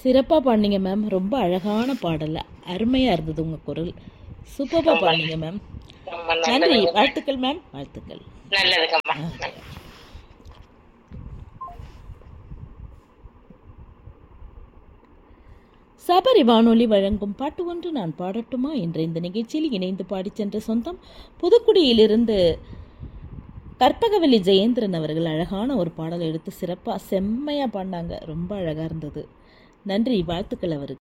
சிறப்பாக பாடினீங்க மேம் ரொம்ப அழகான பாடல் அருமையாக இருந்தது உங்கள் குரல் சூப்பராக பாடினீங்க மேம் ரொம்ப நன்றி நல்லது வாழ்த்துக்கள் மேம் வாழ்த்துக்கள் நல்லதுங்கம்மா சபரி வானொலி வழங்கும் பாட்டு ஒன்று நான் பாடட்டுமா என்ற இந்த நிகழ்ச்சியில் இணைந்து பாடிச் சென்ற சொந்தம் புதுக்குடியிலிருந்து கற்பகவல்லி ஜெயேந்திரன் அவர்கள் அழகான ஒரு பாடலை எடுத்து சிறப்பாக செம்மையாக பாடினாங்க ரொம்ப அழகாக இருந்தது நன்றி வாழ்த்துக்கள் அவருக்கு